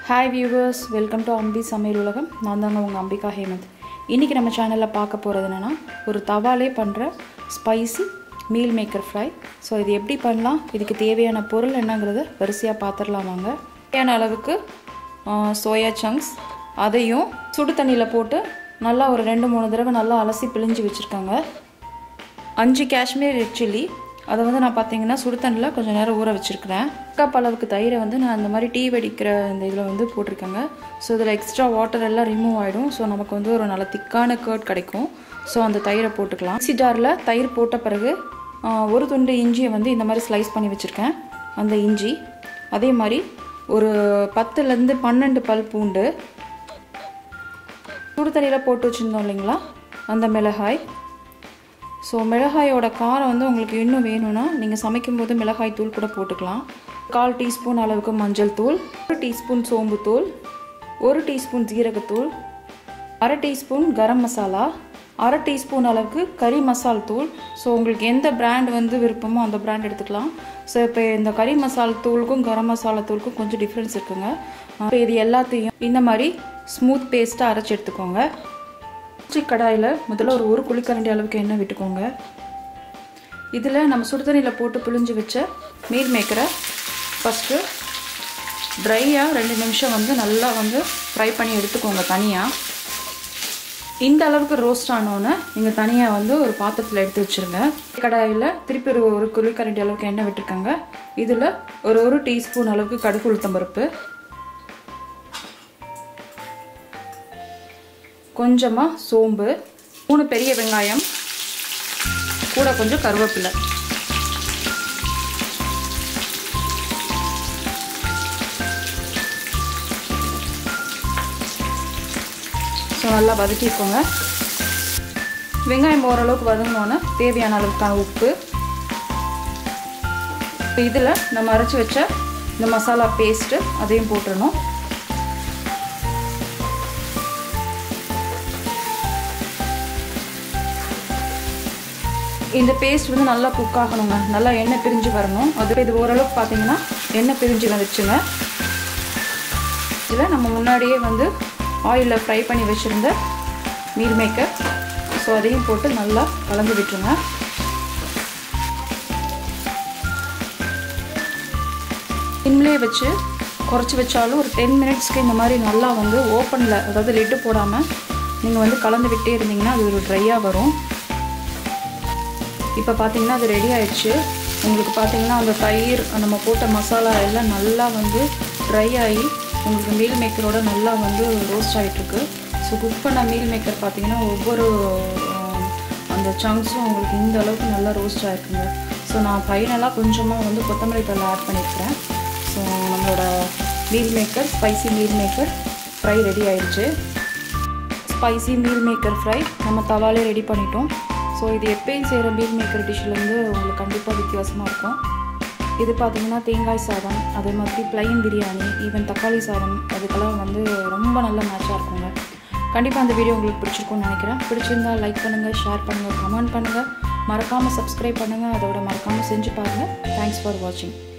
hi viewers welcome to Ambi Samayal Ulagam நான் தாங்க உங்கள் அம்பிகா ஹேமந்த் இன்றைக்கி நம்ம சேனலில் பார்க்க போகிறது என்னென்னா ஒரு தவாலே பண்ணுற spicy meal maker fry so இது எப்படி பண்ணலாம் இதுக்கு தேவையான பொருள் என்னங்கிறத வரிசையாக பார்த்துடலாம் வாங்க தேவையான அளவுக்கு சோயா சங்க்ஸ் அதையும் சுடு தண்ணியில் போட்டு நல்லா ஒரு ரெண்டு மூணு தடவை நல்லா அலசி பிழிஞ்சு வச்சுருக்காங்க அஞ்சு காஷ்மீர் ரெட் சில்லி அதை வந்து நான் பார்த்தீங்கன்னா சுடு தண்ணியில் கொஞ்சம் நேரம் ஊற வச்சுருக்கிறேன் கப் அளவுக்கு தயிரை வந்து நான் இந்த மாதிரி டீ வெடிக்கிற இந்த இதில் வந்து போட்டிருக்கேங்க ஸோ இதில் எக்ஸ்ட்ரா வாட்டர் எல்லாம் ரிமூவ் ஆகிடும் ஸோ நமக்கு வந்து ஒரு நல்ல திக்கான கேர்ட் கிடைக்கும் ஸோ அந்த தயிரை போட்டுக்கலாம் மிக்ஸி ஜாரில் தயிர் போட்ட பிறகு ஒரு துண்டு இஞ்சியை வந்து இந்த மாதிரி ஸ்லைஸ் பண்ணி வச்சுருக்கேன் அந்த இஞ்சி அதே மாதிரி ஒரு பத்துலேருந்து பன்னெண்டு பல் பூண்டு சுடு தண்ணியில் போட்டு வச்சுருந்தோம் இல்லைங்களா அந்த மிளகாய் ஸோ மிளகாயோட காரம் வந்து உங்களுக்கு இன்னும் வேணும்னா நீங்கள் சமைக்கும்போது மிளகாய் தூள் கூட போட்டுக்கலாம் கால் டீஸ்பூன் அளவுக்கு மஞ்சள் தூள் ஒரு டீஸ்பூன் சோம்பு தூள் ஒரு டீஸ்பூன் ஜீரகத்தூள் அரை டீஸ்பூன் கரம் மசாலா அரை டீஸ்பூன் அளவுக்கு கறி மசால் தூள் ஸோ உங்களுக்கு எந்த பிராண்ட் வந்து விருப்பமோ அந்த பிராண்ட் எடுத்துக்கலாம் ஸோ இப்போ இந்த கறி மசால் தூளுக்கும் கரம் மசாலா தூளுக்கும் கொஞ்சம் டிஃப்ரென்ஸ் இருக்குங்க இப்போ இது எல்லாத்தையும் இந்த மாதிரி ஸ்மூத் பேஸ்ட்டாக அரைச்சி எடுத்துக்கோங்க பச்சை கடாயில் முதல்ல ஒரு ஒரு குழிக்கரண்டி அளவுக்கு எண்ணெய் விட்டுக்கோங்க இதில் நம்ம சுடுதண்ணியில் போட்டு புழிஞ்சு வச்ச மீல் மேக்கரை ஃபஸ்ட்டு ட்ரையாக ரெண்டு நிமிஷம் வந்து நல்லா வந்து ஃப்ரை பண்ணி எடுத்துக்கோங்க தனியாக இந்த அளவுக்கு ரோஸ்ட் ஆனோன்னே நீங்கள் தனியாக வந்து ஒரு பாத்திரத்தில் எடுத்து வச்சுருங்க கடாயில் திருப்பி ஒரு ஒரு குழிக்கரண்டி அளவுக்கு எண்ணெய் விட்டுருக்காங்க இதில் ஒரு ஒரு டீஸ்பூன் அளவுக்கு கடுகு உளுத்தம் பருப்பு கொஞ்சமாக சோம்பு மூணு பெரிய வெங்காயம் கூட கொஞ்சம் கருவேப்பிலை ஸோ நல்லா வதக்கிக்கோங்க வெங்காயம் ஓரளவுக்கு வதங்கினோன்னே தேவையான அளவுக்கான உப்பு இதில் நம்ம அரைச்சி வச்ச இந்த மசாலா பேஸ்ட்டு அதையும் போட்டுடணும் இந்த பேஸ்ட் வந்து நல்லா குக் ஆகணுங்க நல்லா எண்ணெய் பிரிஞ்சு வரணும் அது இது ஓரளவுக்கு பார்த்தீங்கன்னா எண்ணெய் பிரிஞ்சு வந்துச்சுங்க இதில் நம்ம முன்னாடியே வந்து ஆயிலில் ஃப்ரை பண்ணி வச்சுருந்த மீல் மேக்கர் ஸோ அதையும் போட்டு நல்லா கலந்து விட்டுருங்க சிம்லேயே வச்சு குறைச்சி வச்சாலும் ஒரு டென் மினிட்ஸ்க்கு இந்த மாதிரி நல்லா வந்து ஓப்பனில் அதாவது லிட்டு போடாமல் நீங்கள் வந்து கலந்து விட்டே இருந்தீங்கன்னா அது ஒரு ட்ரையாக வரும் இப்போ பார்த்தீங்கன்னா அது ரெடி ஆயிடுச்சு உங்களுக்கு பார்த்தீங்கன்னா அந்த தயிர் நம்ம போட்ட மசாலா எல்லாம் நல்லா வந்து ட்ரை ஆகி உங்களுக்கு மீல் மேக்கரோட நல்லா வந்து ரோஸ்ட் ஆகிட்டுருக்கு ஸோ குக் பண்ண மீல் மேக்கர் பார்த்தீங்கன்னா ஒவ்வொரு அந்த சங்க்ஸும் உங்களுக்கு இந்த அளவுக்கு நல்லா ரோஸ்ட் ஆகிருக்குங்க ஸோ நான் ஃபைனலாக கொஞ்சமாக வந்து கொத்தமல்லி தலை ஆட் பண்ணியிருக்கிறேன் ஸோ நம்மளோட meal maker spicy meal maker fry ready ஆயிடுச்சு ஸ்பைசி மீல் மேக்கர் ஃப்ரை நம்ம தவாலே ரெடி பண்ணிட்டோம் ஸோ இது எப்பயும் செய்கிற மீல் மேக்கர் டிஷ்லேருந்து உங்களுக்கு கண்டிப்பாக வித்தியாசமாக இருக்கும் இது பார்த்திங்கன்னா தேங்காய் சாதம் அதே மாதிரி ப்ளைன் பிரியாணி ஈவன் தக்காளி சாதம் அதுக்கெல்லாம் வந்து ரொம்ப நல்ல மேட்சாக இருக்குங்க கண்டிப்பாக அந்த வீடியோ உங்களுக்கு பிடிச்சிருக்கும்னு நினைக்கிறேன் பிடிச்சிருந்தா லைக் பண்ணுங்கள் ஷேர் பண்ணுங்கள் கமெண்ட் பண்ணுங்கள் மறக்காமல் சப்ஸ்கிரைப் பண்ணுங்கள் அதோட மறக்காமல் செஞ்சு பாருங்கள் தேங்க்ஸ் ஃபார் வாட்சிங்